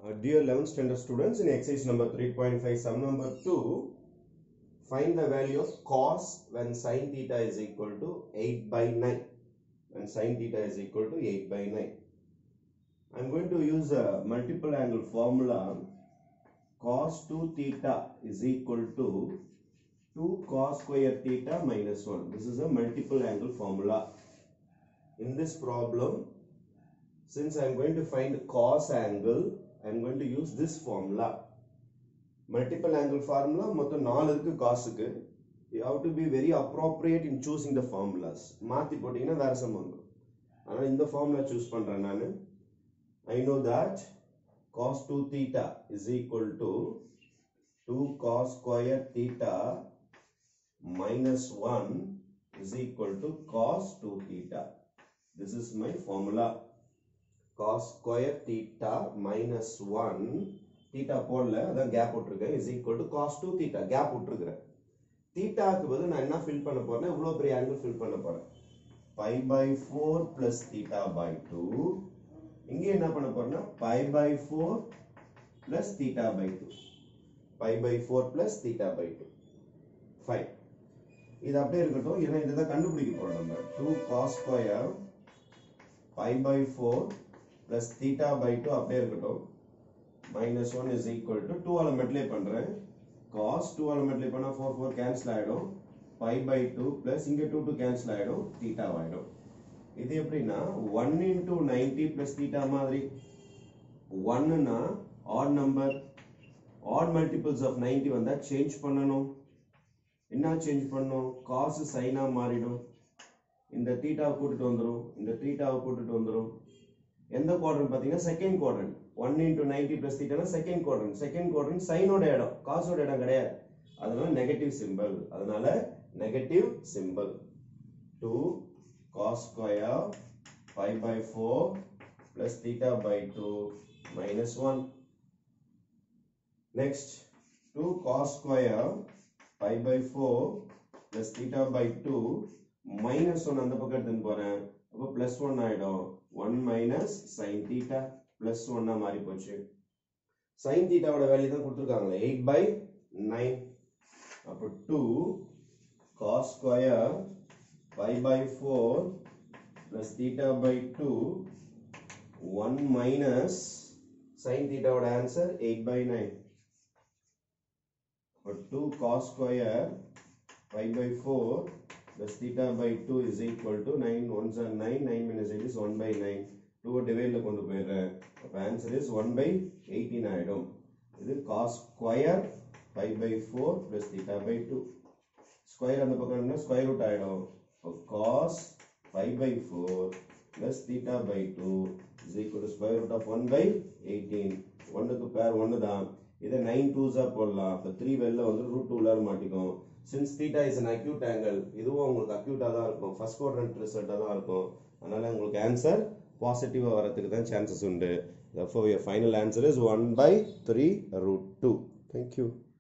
Uh, dear 11th standard students, in exercise number 3.5, sum number 2, find the value of cos when sin theta is equal to 8 by 9. When sin theta is equal to 8 by 9. I am going to use a multiple angle formula. Cos 2 theta is equal to 2 cos square theta minus 1. This is a multiple angle formula. In this problem, since I am going to find cos angle, I am going to use this formula. Multiple angle formula மொத்தம் நாலு இருக்கு காசுக்கு you have to be very appropriate in choosing the formulas மாத்தி போட்டீங்கன்னா வேற some வந்துடும் ஆனால் இந்த ஃபார்முலா சூஸ் பண்றேன் நான் I know that cos 2 theta is equal to 2 cos square theta minus 1 is equal to cos 2 theta. This is my formula. cos square theta minus 1 theta போடல அதான் கேப் விட்டுருக்கேன் is equal to cos 2 theta gap விட்டுருக்கிறேன் தீட்டாக்கு பதில் நான் என்ன fill பண்ண போறேன் இவ்வளோ பெரிய ஆங்கிள் ஃபில் பண்ண போறேன் pi by four plus theta by two இங்கே என்ன பண்ண போறேன்னா pi by four plus theta by two pi by four plus theta by two five இது அப்படியே இருக்கட்டும் ஏன்னா இதை தான் கண்டுபிடிக்க போறோம் நம்ம two cos square pi by four plus theta by two அப்படியே இருக்கட்டும் minus one is equal to two all multiply பண்றேன் காஸ் டூ ஆல் மல்டிப்ளை பண்ணா ஃபோர் ஃபோர் கேன்சல் ஆயிடும் பை பை டூ பிளஸ் இங்க டூ டூ கேன்சல் ஆயிடும் theta ஆயிடும் இது எப்படின்னா one into ninety plus theta மாதிரி ஒன்னுனா odd number odd multiples of ninety வந்தா சேஞ்ச் பண்ணணும் என்ன சேஞ்ச் பண்ணணும் காசு சைனா மாறிடும் இந்த தீட்டாவை கூட்டிட்டு வந்துடும் இந்த தீட்டாவை கூட்டிட்டு வந்துடும் எந்த குவாட்ரன் பார்த்தீங்கன்னா second quadrant one into ninety plus தீட்டானா செகண்ட் குவாட்ரன் செகண்ட் குவாட்ரன் சைனோட இடம் காசோட இடம் கிடையாது அதனால நெகட்டிவ் சிம்பிள் அதனால negative simple two cos square five by four plus theta by two minus one next two cos square five by four plus theta by two minus one அந்த பக்கம் எடுத்துன்னு போறேன் அப்போ பிளஸ் ஒன் ஆயிடும் one minus sine theta plus ஒன்னா மாறி போச்சு sine தீட்டாவோட வேல்யூ தான் கொடுத்துருக்காங்களே எயிட் பை நைன் அப்போ two cos square five by four plus theta by two one minus sine தீட்டாவோட ஆன்சர் எயிட் பை நைன் இப்போ two cos square five by four plus theta by 2 is equal to 9 ones are 9 9 minus 8 is 1 by 9 2 டிவைட்ல கொண்டு போயிடுறேன் அப்ப answer is 1 by 18 ஆயிடும் இது cos square 5 by 4 plus theta by 2 square அந்த பக்கம் இருந்தா ஸ்கொயர் ரூட் ஆயிடும் cos 5 by 4 plus theta by 2 is equal to square root of 1 by 18 ஒன்னுக்கு பேர் ஒன்னு தான் இதை 9 டூஸா போடலாம் அப்ப 3 வெளில வந்து ரூட் 2 உள்ளார மாட்டிக்கும் since theta is an acute angle இதுவும் உங்களுக்கு அக்யூட்டா தான் இருக்கும் ஃபர்ஸ்ட் குவாட்ரண்ட் ரிசல்ட்டா தான் இருக்கும் அதனால உங்களுக்கு ஆன்சர் பாசிட்டிவா வரதுக்கு தான் சான்சஸ் உண்டு therefore your final answer is 1 by 3 root 2 thank you